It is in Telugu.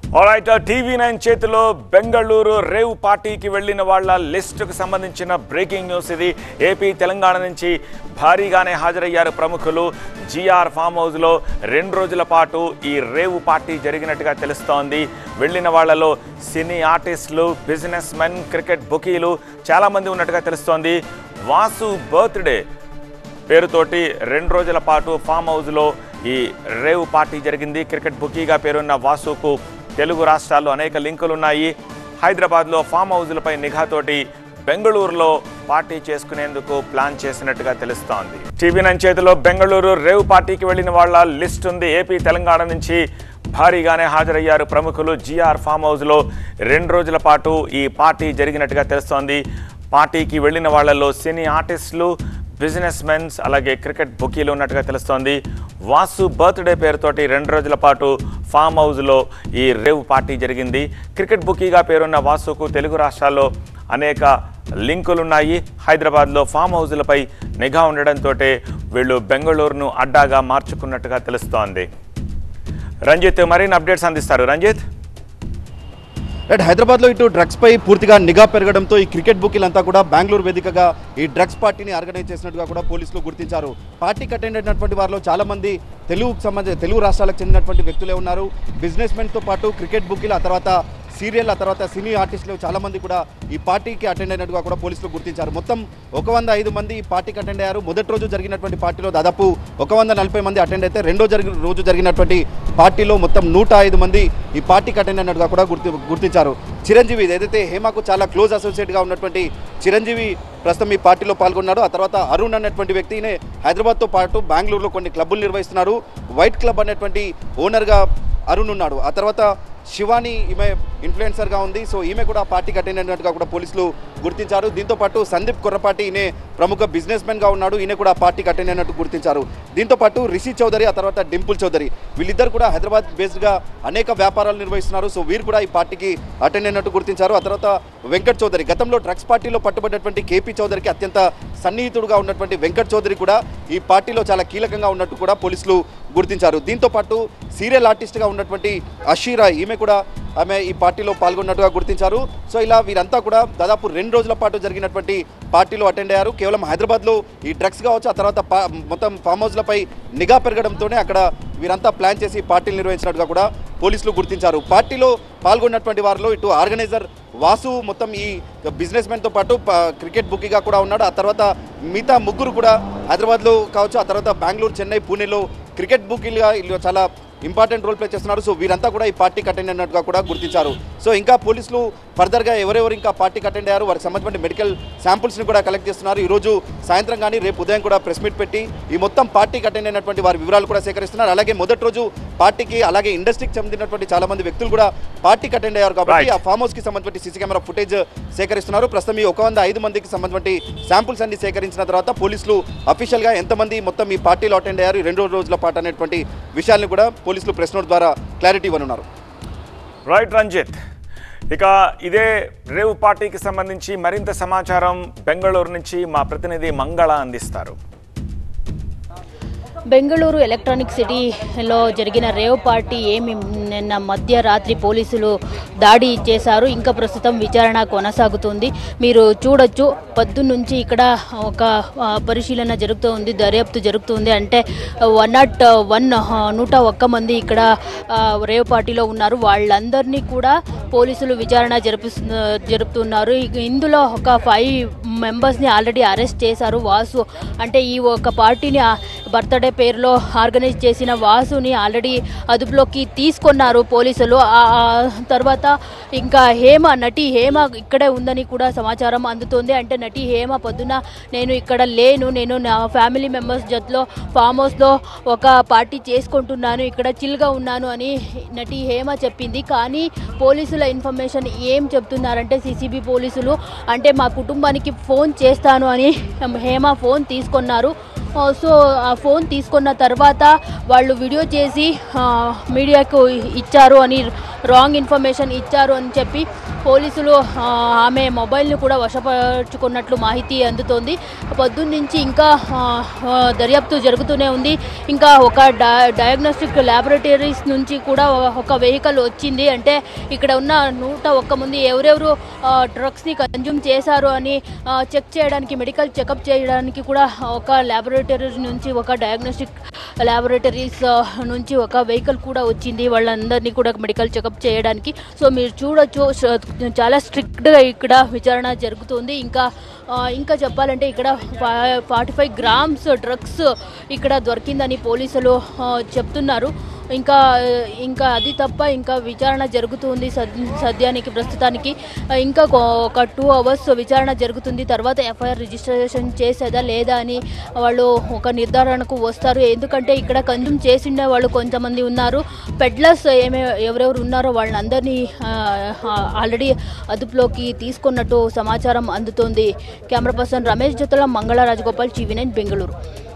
ఆల్రైట్ టీవీ నైన్ చేతిలో బెంగళూరు రేవ్ పార్టీకి వెళ్ళిన వాళ్ళ లిస్టుకు సంబంధించిన బ్రేకింగ్ న్యూస్ ఇది ఏపీ తెలంగాణ నుంచి భారీగానే హాజరయ్యారు ప్రముఖులు జిఆర్ ఫామ్ హౌస్లో రెండు రోజుల పాటు ఈ రేవ్ పార్టీ జరిగినట్టుగా తెలుస్తోంది వెళ్ళిన వాళ్ళలో సినీ ఆర్టిస్టులు బిజినెస్ మెన్ క్రికెట్ బుకీలు చాలామంది ఉన్నట్టుగా తెలుస్తోంది వాసు బర్త్డే పేరుతోటి రెండు రోజుల పాటు ఫామ్ హౌస్లో ఈ రేవ్ పార్టీ జరిగింది క్రికెట్ బుకీగా పేరున్న వాసుకు తెలుగు రాష్ట్రాల్లో అనేక లింకులు ఉన్నాయి హైదరాబాద్లో ఫామ్ హౌజులపై నిఘాతోటి బెంగళూరులో పార్టీ చేసుకునేందుకు ప్లాన్ చేసినట్టుగా తెలుస్తోంది టీవీ నైన్ చేతిలో బెంగళూరు రేవ్ పార్టీకి వెళ్ళిన వాళ్ళ లిస్ట్ ఉంది ఏపీ తెలంగాణ నుంచి భారీగానే హాజరయ్యారు ప్రముఖులు జిఆర్ ఫామ్ హౌస్లో రెండు రోజుల పాటు ఈ పార్టీ జరిగినట్టుగా తెలుస్తోంది పార్టీకి వెళ్ళిన వాళ్ళలో సినీ ఆర్టిస్టులు బిజినెస్ మెన్స్ అలాగే క్రికెట్ బుకీలు ఉన్నట్టుగా తెలుస్తోంది వాసు బర్త్డే పేరుతోటి రెండు రోజుల పాటు ఫామ్ హౌస్లో ఈ రేవ్ పార్టీ జరిగింది క్రికెట్ బుకీగా పేరున్న వాసుకు తెలుగు రాష్ట్రాల్లో అనేక లింకులున్నాయి హైదరాబాద్లో ఫామ్ హౌజులపై నిఘా ఉండడంతో వీళ్ళు బెంగళూరును అడ్డాగా మార్చుకున్నట్టుగా తెలుస్తోంది రంజిత్ మరిన్ని అప్డేట్స్ అందిస్తారు రంజిత్ రైట్ హైదరాబాద్లో ఇటు డ్రగ్స్ పై పూర్తిగా నిఘా పెరగడంతో ఈ క్రికెట్ బుకీలంతా కూడా బెంగళూరు వేదికగా ఈ డ్రగ్స్ పార్టీని ఆర్గనైజ్ చేసినట్టుగా కూడా పోలీసులు గుర్తించారు పార్టీకి అటెండ్ అయినటువంటి వారిలో చాలా మంది తెలుగుకు సంబంధించి తెలుగు రాష్ట్రాలకు చెందినటువంటి వ్యక్తులే ఉన్నారు బిజినెస్ మెన్తో పాటు క్రికెట్ బుకీలు ఆ తర్వాత సీరియల్ ఆ తర్వాత సినీ ఆర్టిస్టులు చాలా మంది కూడా ఈ పార్టీకి అటెండ్ అయినట్టుగా కూడా పోలీసులు గుర్తించారు మొత్తం ఒక వంద ఐదు మంది ఈ పార్టీకి అటెండ్ అయ్యారు మొదటి రోజు జరిగినటువంటి పార్టీలో దాదాపు ఒక వంద నలభై మంది అటెండ్ అయితే రెండో జరిగిన రోజు జరిగినటువంటి పార్టీలో మొత్తం నూట ఐదు మంది ఈ పార్టీకి అటెండ్ అయినట్టుగా కూడా గుర్తి గుర్తించారు చిరంజీవి ఏదైతే హేమకు చాలా క్లోజ్ అసోసియేట్గా ఉన్నటువంటి చిరంజీవి ప్రస్తుతం ఈ పార్టీలో పాల్గొన్నాడు ఆ తర్వాత అరుణ్ అన్నటువంటి వ్యక్తినే హైదరాబాద్తో పాటు బెంగళూరులో కొన్ని క్లబ్బులు నిర్వహిస్తున్నారు వైట్ క్లబ్ అనేటువంటి ఓనర్గా అరుణ్ ఉన్నాడు ఆ తర్వాత శివాని ఈమె ఇన్ఫ్లుయెన్సర్గా ఉంది సో ఈమె కూడా పార్టీకి అటెండ్ అయినట్టుగా కూడా పోలీసులు గుర్తించారు దీంతో పాటు సందీప్ కొర్రపాటి ఈయన ప్రముఖ బిజినెస్ గా ఉన్నాడు ఈయన కూడా పార్టీకి అటెండ్ అయినట్టు గుర్తించారు దీంతో పాటు రిషి చౌదరి ఆ తర్వాత డింపుల్ చౌదరి వీళ్ళిద్దరు కూడా హైదరాబాద్ బేస్డ్గా అనేక వ్యాపారాలు నిర్వహిస్తున్నారు సో వీరు కూడా ఈ పార్టీకి అటెండ్ అయినట్టు గుర్తించారు ఆ తర్వాత వెంకట్ చౌదరి గతంలో డ్రగ్స్ పార్టీలో పట్టుబడినటువంటి కేపీ చౌదరికి అత్యంత సన్నిహితుడుగా ఉన్నటువంటి వెంకట్ చౌదరి కూడా ఈ పార్టీలో చాలా కీలకంగా ఉన్నట్టు కూడా పోలీసులు గుర్తించారు దీంతో పాటు సీరియల్ ఆర్టిస్ట్గా ఉన్నటువంటి అషీరా ఈమె కూడా ఆమె ఈ పార్టీలో పాల్గొన్నట్టుగా గుర్తించారు సో ఇలా వీరంతా కూడా దాదాపు రెండు రోజుల పాటు జరిగినటువంటి పార్టీలో అటెండ్ అయ్యారు కేవలం హైదరాబాద్లో ఈ డ్రగ్స్ కావచ్చు ఆ తర్వాత పా- మొత్తం ఫామ్ హౌస్లపై నిఘా పెరగడంతోనే అక్కడ వీరంతా ప్లాన్ చేసి పార్టీలు నిర్వహించినట్టుగా కూడా పోలీసులు గుర్తించారు పార్టీలో పాల్గొన్నటువంటి వారిలో ఇటు ఆర్గనైజర్ వాసు మొత్తం ఈ బిజినెస్ తో పాటు ప- క్రికెట్ బుకీగా కూడా ఉన్నాడు ఆ తర్వాత మిగతా ముగ్గురు కూడా హైదరాబాద్లో కావచ్చు ఆ తర్వాత బెంగళూరు చెన్నై పూణేలో క్రికెట్ బుకీలుగా వీళ్ళు చాలా ఇంపార్టెంట్ రోల్ ప్లే చేస్తున్నారు సో వీరంతా కూడా ఈ పార్టీకి అటెండ్ అయినట్టుగా కూడా గుర్తించారు సో ఇంకా పోలీసులు ఫర్దర్గా ఎవరెవరు ఇంకా పార్టీకి అటెండ్ అయ్యారు వారికి సంబంధించిన మెడికల్ శాంపుల్స్ని కూడా కలెక్ట్ చేస్తున్నారు ఈరోజు సాయంత్రం కానీ రేపు ఉదయం కూడా ప్రెస్ మీట్ పెట్టి ఈ మొత్తం పార్టీకి అటెండ్ అయినటువంటి వారి వివరాలు కూడా సేకరిస్తున్నారు అలాగే మొదటి రోజు పార్టీకి అలాగే ఇండస్ట్రీకి చెందినటువంటి చాలా మంది వ్యక్తులు కూడా పార్టీకి అటెండ్ అయ్యారు కాబట్టి Right. ఆ ఫామ్ హౌస్కి సంబంధించిన సీసీ కెమెరా ఫుటేజ్ సేకరిస్తున్నారు ప్రస్తుతం ఈ ఒక వంద ఐదు మందికి సంబంధించిన శాంపుల్స్ అన్ని సేకరించిన తర్వాత పోలీసులు అఫీషియల్గా ఎంతమంది మొత్తం ఈ పార్టీలో అటెండ్ అయ్యారు ఈ రెండు రోజుల పాటు అనేటువంటి విషయాల్ని కూడా పోలీసులు ప్రెస్ నోట్ ద్వారా క్లారిటీ ఇవ్వనున్నారు రైట్ రంజిత్ ఇక ఇదే రేవ్ పార్టీకి సంబంధించి మరింత సమాచారం బెంగళూరు నుంచి మా ప్రతినిధి మంగళ అందిస్తారు బెంగళూరు ఎలక్ట్రానిక్ సిటీలో జరిగిన రేవ్ పార్టీ ఏమి నిన్న మధ్యరాత్రి పోలీసులు దాడి చేశారు ఇంకా ప్రస్తుతం విచారణ కొనసాగుతుంది మీరు చూడొచ్చు పొద్దు నుంచి ఇక్కడ ఒక ఆ, పరిశీలన జరుగుతూ ఉంది దర్యాప్తు జరుగుతుంది అంటే వన్ నాట్ వన్ నూట ఒక్క మంది ఇక్కడ ఆ, రేవ్ పార్టీలో ఉన్నారు వాళ్ళందరినీ కూడా పోలీసులు విచారణ జరిపిస్తు జరుపుతున్నారు ఇక ఇందులో ఒక ఫైవ్ మెంబర్స్ని ఆల్రెడీ అరెస్ట్ చేశారు వాసు అంటే ఈ ఒక పార్టీని బర్త్డే పేరులో ఆర్గనైజ్ చేసిన వాసుని ఆల్రెడీ అదుపులోకి తీసుకున్నారు పోలీసులు ఆ ఆ తర్వాత ఇంకా హేమ నటి హేమ ఇక్కడే ఉందని కూడా సమాచారం అందుతుంది అంటే నటి హేమ పొద్దున నేను ఇక్కడ లేను నేను నా ఫ్యామిలీ మెంబర్స్ జతలో ఫామ్ హౌస్లో ఒక పార్టీ చేసుకుంటున్నాను ఇక్కడ చిల్గా ఉన్నాను అని నటి హేమ చెప్పింది కానీ పోలీసుల ఇన్ఫర్మేషన్ ఏం చెప్తున్నారంటే సిసిబి పోలీసులు అంటే మా కుటుంబానికి ఫోన్ చేస్తాను అని హేమ ఫోన్ తీసుకున్నారు ఆ, సో ఆ ఫోన్ తీసుకున్న తర్వాత వాళ్ళు వీడియో చేసి ఆ, మీడియాకు ఇచ్చారు అని రాంగ్ ఇన్ఫర్మేషన్ ఇచ్చారు అని చెప్పి పోలీసులు ఆ, ఆమె మొబైల్ని కూడా వశపరుచుకున్నట్లు మాహితి అందుతోంది పొద్దున్న నుంచి ఇంకా ఆ, ఆ, దర్యాప్తు జరుగుతూనే ఉంది ఇంకా ఒక డా డయాగ్నోస్టిక్ ల్యాబొరేటరీస్ నుంచి కూడా ఒక వెహికల్ వచ్చింది అంటే ఇక్కడ ఉన్న నూట ఒక్క మంది ఎవరెవరు ఆ, డ్రగ్స్ని కన్జ్యూమ్ చేశారు అని ఆ, చెక్ చేయడానికి మెడికల్ చెకప్ చేయడానికి కూడా ఒక ల్యాబొరేటరీ నుంచి ఒక డయాగ్నోస్టిక్ ల్యాబొరేటరీస్ ఆ, నుంచి ఒక వెహికల్ కూడా వచ్చింది వాళ్ళందరినీ కూడా మెడికల్ చెకప్ చేయడానికి సో మీరు చూడొచ్చు స- చాలా స్ట్రిక్ట్గా ఇక్కడ విచారణ జరుగుతుంది ఇంకా ఆ, ఇంకా చెప్పాలంటే ఇక్కడ ఫార్టీ ఫైవ్ గ్రామ్స్ డ్రగ్స్ ఇక్కడ దొరికిందని పోలీసులు ఆ, చెప్తున్నారు ఇంకా ఇంకా అది తప్ప ఇంకా విచారణ జరుగుతుంది సద్- సద్యానికి ప్రస్తుతానికి ఆ, ఇంకా కొ- ఒక టూ అవర్స్ విచారణ జరుగుతుంది తర్వాత ఎఫ్ఐఆర్ రిజిస్ట్రేషన్ చేసేదా లేదా అని వాళ్ళు ఒక నిర్ధారణకు వస్తారు ఎందుకంటే ఇక్కడ కన్జ్యూమ్ చేసిండే వాళ్ళు కొంతమంది ఉన్నారు పెడ్లర్స్ ఏమే ఎవరెవరు ఉన్నారో వాళ్ళందరినీ ఆల్రెడీ అదుపులోకి తీసుకున్నట్టు సమాచారం అందుతోంది కెమెరా పర్సన్ రమేష్ జొత్తల మంగళ రాజగోపాల్ టీవీ నైన్ బెంగళూరు